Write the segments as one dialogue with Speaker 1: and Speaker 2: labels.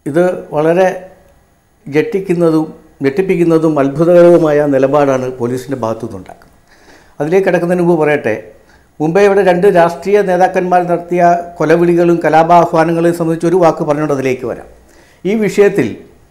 Speaker 1: ഇത് വളരെ ഞെട്ടിക്കുന്നതും ഞെട്ടിപ്പിക്കുന്നതും അത്ഭുതകരവുമായ നിലപാടാണ് പോലീസിൻ്റെ ഭാഗത്തു നിന്നുണ്ടാക്കുന്നത് അതിലേക്ക് കിടക്കുന്നതിന് മുമ്പ് പറയട്ടെ മുമ്പേ ഇവിടെ രണ്ട് രാഷ്ട്രീയ നേതാക്കന്മാർ നടത്തിയ കൊലവിളികളും കലാപാഹ്വാനങ്ങളെയും സംബന്ധിച്ച് ഒരു വാക്ക് പറഞ്ഞുകൊണ്ട് അതിലേക്ക് വരാം ഈ വിഷയത്തിൽ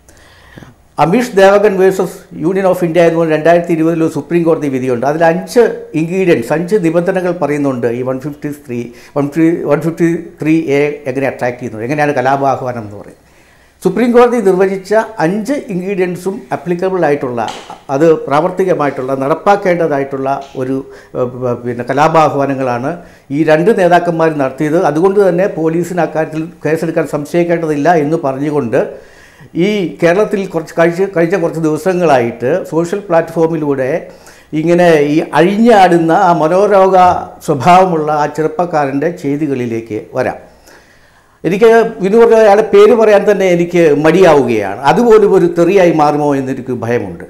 Speaker 1: Amish Devgan versus union of India എന്ന് പറഞ്ഞ രണ്ടായിരത്തി ഇരുപതിൽ ഒരു സുപ്രീം കോടതി വിധിയുണ്ട് അതിൽ അഞ്ച് ഇൻഗ്രീഡിയൻസ് അഞ്ച് നിബന്ധനകൾ പറയുന്നുണ്ട് ഈ one fifty three one fifty one fifty three A എങ്ങനെ അട്രാക്ട് ചെയ്യുന്നത് എങ്ങനെയാണ് കലാപാഹ്വാനം എന്ന് പറയുന്നത് സുപ്രീം കോടതി നിർവചിച്ച അഞ്ച് ഇൻഗ്രീഡിയൻസും അപ്ലിക്കബിൾ ആയിട്ടുള്ള അത് പ്രാവർത്തികമായിട്ടുള്ള നടപ്പാക്കേണ്ടതായിട്ടുള്ള ഒരു ഏഹ്, പിന്നെ കലാപാഹ്വാനങ്ങളാണ് ഈ രണ്ട് നേതാക്കന്മാർ നടത്തിയത് അതുകൊണ്ട് തന്നെ പോലീസിന് അക്കാര്യത്തിൽ കേസെടുക്കാൻ സംശയിക്കേണ്ടതില്ല എന്ന് പറഞ്ഞുകൊണ്ട് ഈ കേരളത്തിൽ കുറച്ച് കഴിച്ച് കഴിഞ്ഞ കുറച്ച് ദിവസങ്ങളായിട്ട് സോഷ്യൽ പ്ലാറ്റ്ഫോമിലൂടെ ഇങ്ങനെ ഈ അഴിഞ്ഞാടുന്ന ആ മനോരോഗ സ്വഭാവമുള്ള ആ ചെറുപ്പക്കാരൻ്റെ ചെയ്തികളിലേക്ക് വരാം എനിക്ക് വിനു പറഞ്ഞ അയാളുടെ പേര് പറയാൻ തന്നെ എനിക്ക് മടിയാവുകയാണ് അതുപോലും ഒരു തെറിയായി മാറുമോ എന്നെനിക്ക് ഭയമുണ്ട്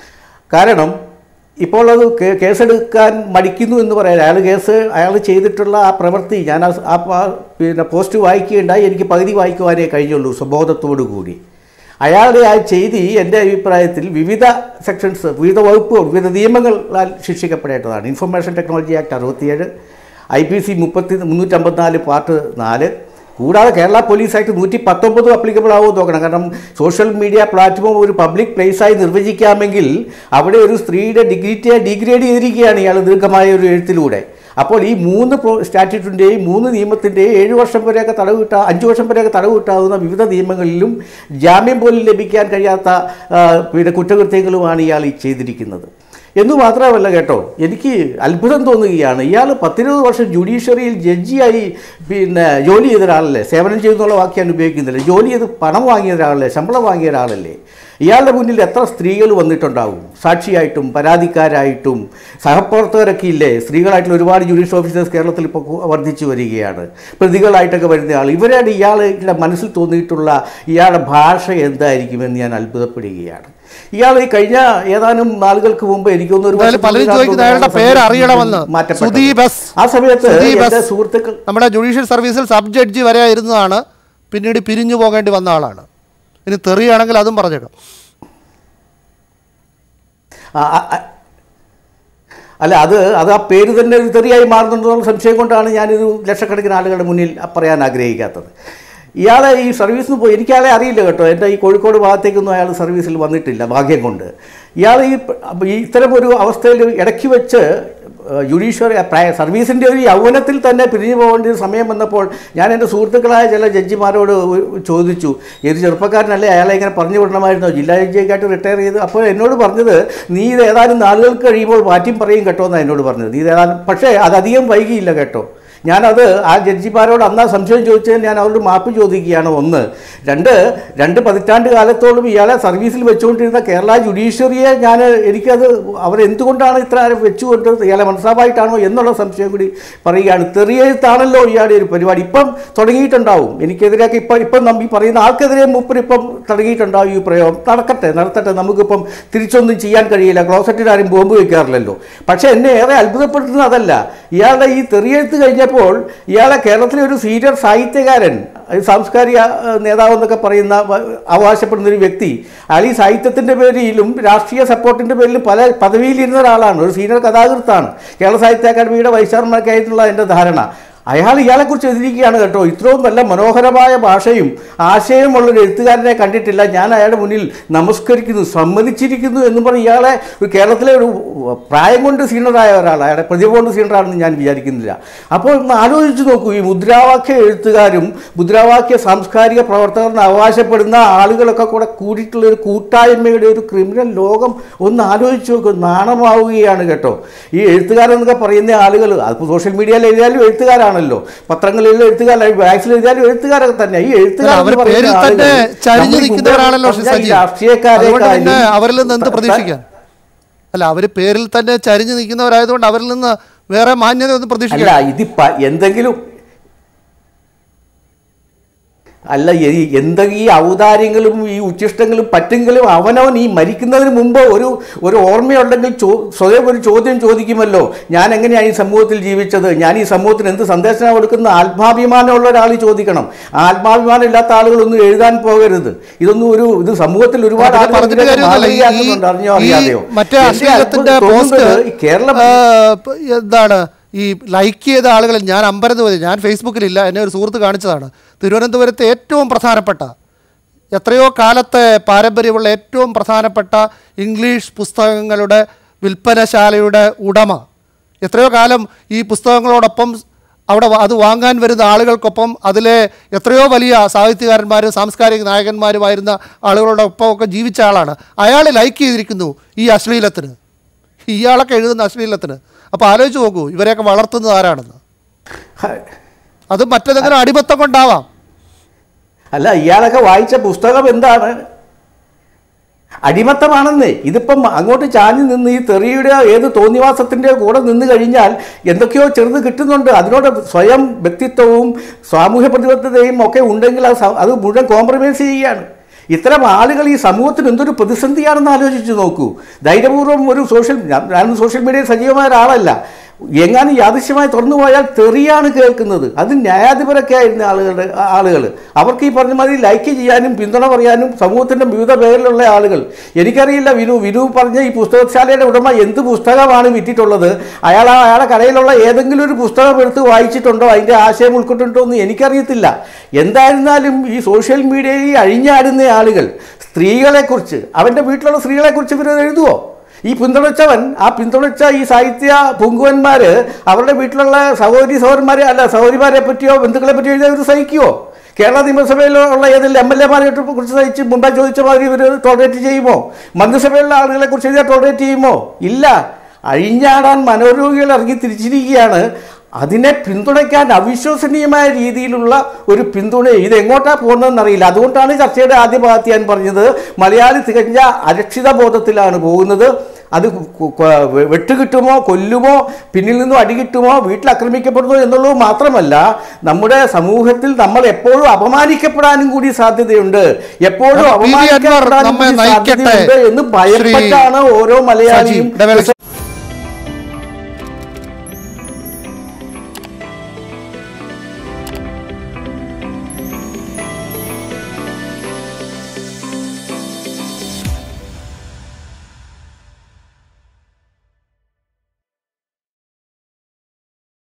Speaker 1: കാരണം ഇപ്പോൾ അത് കേ- കേസെടുക്കാൻ മടിക്കുന്നു എന്ന് പറയാൻ അയാൾ കേസ് അയാൾ ചെയ്തിട്ടുള്ള ആ പ്രവൃത്തി ഞാൻ ആ ആ പ- പിന്നെ പോസ്റ്റ് വായിക്കുകയുണ്ടായി എനിക്ക് പകുതി വായിക്കുവാനേ കഴിഞ്ഞുള്ളൂ സ്വബോധത്തോടു കൂടി അയാളുടെ ആ ചെയ്തി എൻ്റെ അഭിപ്രായത്തിൽ വിവിധ സെക്ഷൻസ് വിവിധ വകുപ്പുകൾ വിവിധ നിയമങ്ങളാൽ ശിക്ഷിക്കപ്പെടേണ്ടതാണ് ഇൻഫർമേഷൻ ടെക്നോളജി ആക്ട് അറുപത്തിയേഴ് ഐ പി സി മുപ്പത്തി മുന്നൂറ്റമ്പത്തിനാല് പാർട്ട് നാല് കൂടാതെ കേരള പോലീസ് ആക്ട് നൂറ്റി പത്തൊമ്പതും അപ്ലിക്കബിൾ ആവുമെന്ന് നോക്കണം കാരണം സോഷ്യൽ മീഡിയ പ്ലാറ്റ്ഫോം ഒരു പബ്ലിക് പ്ലേസായി നിർവചിക്കാമെങ്കിൽ അവിടെ ഒരു സ്ത്രീയുടെ ഡിഗ്രിറ്റിയെ ഡിഗ്രേഡ് ചെയ്തിരിക്കുകയാണ് ഇയാൾ ദീർഘമായ ഒരു എഴുത്തിലൂടെ അപ്പോൾ ഈ മൂന്ന് പ്രോ- സ്റ്റാറ്റ്യൂട്ടിൻ്റെയും മൂന്ന് നിയമത്തിൻ്റെയും ഏഴ് വർഷം വരെയൊക്കെ തടവ് കിട്ടാ അഞ്ച് വർഷം വരെയൊക്കെ തടവ് കിട്ടാവുന്ന വിവിധ നിയമങ്ങളിലും ജാമ്യം പോലും ലഭിക്കാൻ കഴിയാത്ത ആ, പിന്നെ കുറ്റകൃത്യങ്ങളുമാണ് ഇയാൾ ഈ ചെയ്തിരിക്കുന്നത് എന്ന് മാത്രമല്ല കേട്ടോ എനിക്ക് അത്ഭുതം തോന്നുകയാണ് ഇയാൾ പത്തിരുപത് വർഷം ജുഡീഷ്യറിയിൽ ജഡ്ജിയായി പിന്നെ ജോലി ചെയ്ത ഒരാളല്ലേ സേവനം ചെയ്യുന്നുള്ള വാക്ക് ഞാൻ ഉപയോഗിക്കുന്നില്ല ജോലി ചെയ്ത് പണം വാങ്ങിയ ഒരാളല്ലേ ശമ്പളം വാങ്ങിയ ഒരാളല്ലേ ഇയാളുടെ മുന്നിൽ എത്ര സ്ത്രീകൾ വന്നിട്ടുണ്ടാവും സാക്ഷിയായിട്ടും പരാതിക്കാരായിട്ടും സഹപ്രവർത്തകരൊക്കെ ഇല്ലേ സ്ത്രീകളായിട്ടുള്ള ഒരുപാട് ജുഡീഷ്യൽ ഓഫീസേഴ്സ് കേരളത്തിൽ ഇപ്പോൾ കു- വർദ്ധിച്ചു വരികയാണ് പ്രതികളായിട്ടൊക്കെ വരുന്ന ആൾ ഇവരുടെ ഇയാളുടെ മനസ്സിൽ തോന്നിയിട്ടുള്ള ഇയാളുടെ ഭാഷ എന്തായിരിക്കുമെന്ന് ഞാൻ അത്ഭുതപ്പെടുകയാണ് ഇയാൾ ഈ കഴിഞ്ഞ ഏതാനും നാളുകൾക്ക് മുമ്പ് എനിക്കൊന്ന് ഒരു
Speaker 2: എന്തായാലും പലരും ചോദിക്കുന്നത് അയാളുടെ പേര് അറിയണമെന്ന് സുദീപ് എസ്.
Speaker 1: ആ സമയത്ത്
Speaker 2: സുദീപ്
Speaker 1: എൻ്റെ
Speaker 2: എസ്.
Speaker 1: സുഹൃത്തുക്കൾ
Speaker 2: നമ്മുടെ ജുഡീഷ്യൽ സർവീസിൽ സബ് ജഡ്ജി വരെ ഇരുന്നതാണ് പിന്നീട് പിരിഞ്ഞു പോകേണ്ടി വന്ന ആളാണ് ഇനി തെറിയാണെങ്കിൽ അതും പറഞ്ഞേക്കാം
Speaker 1: ആ, ആ, ആ. അല്ല അത് അത് ആ പേര് തന്നെ ഒരു തെറിയായി മാറുന്നുണ്ടെന്നുള്ള സംശയം കൊണ്ടാണ് ഞാനിത് ലക്ഷക്കണക്കിന് ആളുകളുടെ മുന്നിൽ പറയാൻ ആഗ്രഹിക്കാത്തത് ഇയാളെ ഈ സർവീസിന് പോയി എനിക്കയാളെ അറിയില്ല കേട്ടോ എൻ്റെ ഈ കോഴിക്കോട് ഭാഗത്തേക്കൊന്നും അയാൾ സർവീസിൽ വന്നിട്ടില്ല ഭാഗ്യം കൊണ്ട് ഇയാൾ ഈ ഈ ഇത്തരം ഒരു അവസ്ഥയിൽ ഇടയ്ക്ക് വെച്ച് ജുഡീഷ്യറി സർവീസിൻ്റെ ഒരു യൗവനത്തിൽ തന്നെ പിരിഞ്ഞു പോകേണ്ട ഒരു സമയം വന്നപ്പോൾ ഞാൻ എൻ്റെ സുഹൃത്തുക്കളായ ചില ജഡ്ജിമാരോട് ഒരു- ചോദിച്ചു ഏത് ചെറുപ്പക്കാരനല്ലേ അയാളെ ഇങ്ങനെ പറഞ്ഞു വിടണമായിരുന്നോ ജില്ലാ ജഡ്ജിയൊക്കെയായിട്ട് റിട്ടയർ ചെയ്ത് അപ്പോൾ എന്നോട് പറഞ്ഞത് നീ ഇത് ഏതാനും നാളുകൾക്ക് കഴിയുമ്പോൾ മാറ്റിയും പറയും കേട്ടോ എന്നാണ് എന്നോട് പറഞ്ഞത് നീ ഇത് ഏതാനും പക്ഷേ അത് അധികം വൈകിയില്ല കേട്ടോ ഞാനത് ആ ജഡ്ജിമാരോട് അന്നാ സംശയം ചോദിച്ചതിന് ഞാൻ അവരോട് മാപ്പ് ചോദിക്കുകയാണ് ഒന്ന് രണ്ട് രണ്ട് പതിറ്റാണ്ട് കാലത്തോളം ഇയാളെ സർവീസിൽ വെച്ചുകൊണ്ടിരുന്ന കേരള ജുഡീഷ്യറിയെ ഞാൻ എനിക്കത് അവരെന്തുകൊണ്ടാണ് ഇത്ര നേരം വെച്ചുകൊണ്ട് ഇയാളെ മനസ്സാവായിട്ടാണോ എന്നുള്ള സംശയം കൂടി പറയുകയാണ് തെറിയെഴുത്താണല്ലോ ഇയാളുടെ ഒരു പരിപാടി ഇപ്പം തുടങ്ങിയിട്ടുണ്ടാവും എനിക്കെതിരെയൊക്കെ ഇപ്പം ഇപ്പം നമ്മ ഈ പറയുന്ന ആൾക്കെതിരെ മൂപ്പർ ഇപ്പം തുടങ്ങിയിട്ടുണ്ടാവും ഈ പ്രയോഗം നടക്കട്ടെ നടത്തട്ടെ നമുക്കിപ്പം തിരിച്ചൊന്നും ചെയ്യാൻ കഴിയില്ല ക്ലോസറ്റിൽ ആരും ബോംബ് വയ്ക്കാറില്ലല്ലോ പക്ഷേ എന്നെ ഏറെ അത്ഭുതപ്പെടുത്തുന്നത് അതല്ല ഇയാളുടെ ഈ തെറിയെഴുത്ത് കഴിഞ്ഞപ്പോൾ ഇയാളെ കേരളത്തിലെ ഒരു സീനിയർ സാഹിത്യകാരൻ അത് സാംസ്കാരിക ഏഹ്, നേതാവെന്നൊക്കെ പറയുന്ന വ- അവകാശപ്പെടുന്ന ഒരു വ്യക്തി അയാൾ ഈ സാഹിത്യത്തിൻ്റെ പേരിലും രാഷ്ട്രീയ സപ്പോർട്ടിൻ്റെ പേരിലും പല പദവിയിലിരുന്ന ഒരാളാണ് ഒരു സീനിയർ കഥാകൃത്താണ് കേരള സാഹിത്യ അക്കാദമിയുടെ വൈസ് ചെയർമാനൊക്കെ ആയിട്ടുള്ള എൻ്റെ ധാരണ അയാൾ ഇയാളെക്കുറിച്ച് എഴുതിയിരിക്കുകയാണ് കേട്ടോ ഇത്രയും നല്ല മനോഹരമായ ഭാഷയും ആശയമുള്ള ഒരു എഴുത്തുകാരനെ കണ്ടിട്ടില്ല ഞാൻ അയാളുടെ മുന്നിൽ നമസ്കരിക്കുന്നു സമ്മതിച്ചിരിക്കുന്നു എന്ന് പറഞ്ഞ് ഇയാളെ ഒരു കേരളത്തിലെ ഒരു പ്രായം കൊണ്ട് സീനിയറായ ഒരാൾ അയാളുടെ പ്രതിഭ കൊണ്ട് സീനിയറാണെന്ന് ഞാൻ വിചാരിക്കുന്നില്ല അപ്പോൾ ഒന്ന് ആലോചിച്ച് നോക്കൂ ഈ മുദ്രാവാക്യ എഴുത്തുകാരും മുദ്രാവാക്യ സാംസ്കാരിക പ്രവർത്തകർ അവകാശപ്പെടുന്ന ആളുകളൊക്കെ കൂടെ കൂടിയിട്ടുള്ള ഒരു കൂട്ടായ്മയുടെ ഒരു ക്രിമിനൽ ലോകം ഒന്ന് ആലോചിച്ച് നോക്കൂ നാണമാവുകയാണ് കേട്ടോ ഈ എഴുത്തുകാരെന്നൊക്കെ പറയുന്ന ആളുകൾ അതിപ്പോൾ സോഷ്യൽ മീഡിയയിൽ എഴുതിയാലും എഴുത്തുകാരാണല്ലോ പത്രങ്ങളിൽ എഴുത്തുകാരാണ് വാക്സിൽ എഴുതിയാലും എഴുത്തുകാരൊക്കെ തന്നെ ഈ എഴുത്തുകാർ
Speaker 2: അവർ
Speaker 1: എന്ന് പറയുന്ന
Speaker 2: പേരിൽ തന്നെ
Speaker 1: ആളുകൾ
Speaker 2: ചരിഞ്ഞു
Speaker 1: നമ്മൾ ഈ
Speaker 2: നിൽക്കുന്നവരാണല്ലോ ശ്രീ
Speaker 1: പറഞ്ഞ ഈ
Speaker 2: സജീവ്
Speaker 1: രാഷ്ട്രീയക്കാരെ
Speaker 2: അതുകൊണ്ട് പിന്നെ
Speaker 1: കാര്യം-
Speaker 2: അവരിൽ നിന്ന് എന്ത് പ്രതീക്ഷിക്കാൻ അല്ല അവർ പേരിൽ തന്നെ ചരിഞ്ഞു നിൽക്കുന്നവരായതുകൊണ്ട് അവരിൽ നിന്ന് വേറെ മാന്യത ഒന്നും
Speaker 1: അല്ല
Speaker 2: പ്രതീക്ഷിക്കാൻ
Speaker 1: ഇതിപ്പ എന്തെങ്കിലും അല്ല ഈ- എന്തെങ്കിലും ഈ ഔദാര്യങ്ങളും ഈ ഉച്ചിഷ്ടങ്ങളും പറ്റുങ്കിലും അവനവൻ ഈ മരിക്കുന്നതിന് മുമ്പ് ഒരു ഒരു ഓർമ്മയുണ്ടെങ്കിൽ ചോ സ്വയം ഒരു ചോദ്യം ചോദിക്കുമല്ലോ ഞാൻ എങ്ങനെയാണ് ഈ സമൂഹത്തിൽ ജീവിച്ചത് ഞാൻ ഈ സമൂഹത്തിന് എന്ത് സന്ദേശം കൊടുക്കുന്ന ആത്മാഭിമാനമുള്ള ഒരാൾ ചോദിക്കണം ആ ആത്മാഭിമാനം ഇല്ലാത്ത ആളുകളൊന്നും എഴുതാൻ പോകരുത് ഇതൊന്നും ഒരു ഇത് സമൂഹത്തിൽ ഒരുപാട്
Speaker 2: അതൊക്കെ
Speaker 1: ആളുകൾ
Speaker 2: പറഞ്ഞിട്ട്
Speaker 1: ഇതിനൊക്കെ
Speaker 2: കാര്യമൊന്നുമില്ല. ഈ-
Speaker 1: മാതൃകയാക്കുന്നുണ്ട്, അറിഞ്ഞോ
Speaker 2: ഈ
Speaker 1: അറിയാതെയോ
Speaker 2: മറ്റേ
Speaker 1: എനിക്ക്
Speaker 2: അശ്ലീലത്തിന്റെ
Speaker 1: അത്ഭുതം
Speaker 2: പോസ്റ്റ്
Speaker 1: തോന്നുന്നത് ഈ കേരളം
Speaker 2: ആ, പ- എന്താണ് ഈ ലൈക്ക് ചെയ്ത ആളുകൾ ഞാൻ അമ്പരന്ന് പോയി ഞാൻ ഫേസ്ബുക്കിലില്ല എന്നെ ഒരു സുഹൃത്ത് കാണിച്ചതാണ് തിരുവനന്തപുരത്തെ ഏറ്റവും പ്രധാനപ്പെട്ട എത്രയോ കാലത്തെ പാരമ്പര്യമുള്ള ഏറ്റവും പ്രധാനപ്പെട്ട ഇംഗ്ലീഷ് പുസ്തകങ്ങളുടെ വിൽപ്പനശാലയുടെ ഉടമ എത്രയോ കാലം ഈ പുസ്തകങ്ങളോടൊപ്പം അവിടെ വ- അത് വാങ്ങാൻ വരുന്ന ആളുകൾക്കൊപ്പം അതിലെ എത്രയോ വലിയ സാഹിത്യകാരന്മാരും സാംസ്കാരിക നായകന്മാരുമായിരുന്ന ആളുകളോടൊപ്പം ഒക്കെ ജീവിച്ച ആളാണ് അയാൾ ലൈക്ക് ചെയ്തിരിക്കുന്നു ഈ അശ്ലീലത്തിന് ഇയാളൊക്കെ എഴുതുന്ന അശ്ലീലത്തിന് അപ്പോൾ ആലോചിച്ച് നോക്കൂ ഇവരെയൊക്കെ വളർത്തുന്നത് ആരാണെന്ന് അത് മറ്റേതെങ്കിലും അടിമത്തം കൊണ്ടാവാം
Speaker 1: അല്ല ഇയാളൊക്കെ വായിച്ച പുസ്തകം എന്താണ് അടിമത്തമാണെന്നേ ഇതിപ്പം അങ്ങോട്ട് ചാഞ്ഞു നിന്ന് ഈ തെറിയുടെ ഏത് തോന്നിവാസത്തിൻ്റെ കൂടെ നിന്ന് കഴിഞ്ഞാൽ എന്തൊക്കെയോ ചെറുത് കിട്ടുന്നുണ്ട് അതിനോട് സ്വയം വ്യക്തിത്വവും സാമൂഹ്യ പ്രതിബദ്ധതയും ഒക്കെ ഉണ്ടെങ്കിൽ അത് സ- അത് മുഴുവൻ കോംപ്രമൈസ് ചെയ്യുകയാണ് ഇത്തരം ആളുകൾ ഈ സമൂഹത്തിന് എന്തൊരു പ്രതിസന്ധിയാണെന്ന് ആലോചിച്ച് നോക്കൂ ധൈര്യപൂർവ്വം ഒരു സോഷ്യൽ ഞാൻ- ഞാൻ സോഷ്യൽ മീഡിയയിൽ സജീവമായ ഒരാളല്ല എങ്ങാനും യാദൃശ്യമായി തുറന്നു പോയാൽ തെറിയാണ് കേൾക്കുന്നത് അത് ന്യായാധിപരൊക്കെ ആയിരുന്ന ആളുകളുടെ ആളുകൾ അവർക്ക് ഈ പറഞ്ഞ മാതിരി ലൈക്ക് ചെയ്യാനും പിന്തുണ പറയാനും സമൂഹത്തിൻ്റെ വിവിധ പേരിലുള്ള ആളുകൾ എനിക്കറിയില്ല വിനു വിനു പറഞ്ഞ ഈ പുസ്തകശാലയുടെ ഉടമ എന്ത് പുസ്തകമാണ് വിറ്റിട്ടുള്ളത് അയാൾ ആ അയാളെ കടയിലുള്ള ഏതെങ്കിലും ഒരു പുസ്തകം എടുത്ത് വായിച്ചിട്ടുണ്ടോ അതിൻ്റെ ആശയം ഉൾക്കൊണ്ടിട്ടുണ്ടോ എന്ന് എനിക്കറിയത്തില്ല എന്തായിരുന്നാലും ഈ സോഷ്യൽ മീഡിയയിൽ അഴിഞ്ഞാടുന്ന ആളുകൾ സ്ത്രീകളെക്കുറിച്ച് അവൻ്റെ വീട്ടിലുള്ള സ്ത്രീകളെക്കുറിച്ച് ഇവർ എഴുതുമോ ഈ പിന്തുണച്ചവൻ ആ പിന്തുണച്ച ഈ സാഹിത്യ പൊങ്കുവന്മാർ അവരുടെ വീട്ടിലുള്ള സഹോദരി സഹോദരന്മാരെ അല്ല സഹോദരിമാരെ പറ്റിയോ ബന്ധുക്കളെ പറ്റിയോ എഴുതാൻ ഇവർ സഹിക്കുമോ കേരള നിയമസഭയിലുള്ള ഏതെങ്കിലും എം എൽ എമാരെ കുറിച്ച് സഹിച്ച് മുമ്പേ ചോദിച്ച മാതിരി ഇവർ ടോളറേറ്റ് ചെയ്യുമോ മന്ത്രിസഭയിലുള്ള ആളുകളെ കുറിച്ച് എഴുതിയാൽ ടോളറേറ്റ് ചെയ്യുമോ ഇല്ല അഴിഞ്ഞാടാൻ മനോരോഗികൾ ഇറങ്ങി തിരിച്ചിരിക്കുകയാണ് അതിനെ പിന്തുണയ്ക്കാൻ അവിശ്വസനീയമായ രീതിയിലുള്ള ഒരു പിന്തുണ ഇത് എങ്ങോട്ടാ പോകുന്നതെന്ന് അറിയില്ല അതുകൊണ്ടാണ് ചർച്ചയുടെ ആദ്യ ഭാഗത്ത് ഞാൻ പറഞ്ഞത് മലയാളി തികഞ്ഞ അരക്ഷിത ബോധത്തിലാണ് പോകുന്നത് അത് കു- കു- വെട്ടുകിട്ടുമോ കൊല്ലുമോ പിന്നിൽ നിന്നും അടി കിട്ടുമോ വീട്ടിൽ ആക്രമിക്കപ്പെടുമോ എന്നുള്ളത് മാത്രമല്ല നമ്മുടെ സമൂഹത്തിൽ നമ്മൾ എപ്പോഴും അപമാനിക്കപ്പെടാനും കൂടി സാധ്യതയുണ്ട് എപ്പോഴും
Speaker 2: പി. വി. അൻവർ
Speaker 1: അപമാനിക്കപ്പെടാനും
Speaker 2: നമ്മെ
Speaker 1: കൂടി
Speaker 2: നയിക്കട്ടെ.
Speaker 1: സാധ്യതയുണ്ട് എന്ന് ഭയപ്പെട്ടാണ് ഓരോ മലയാളിയും
Speaker 2: സജീവ്, ഇടവേളയ്ക്ക്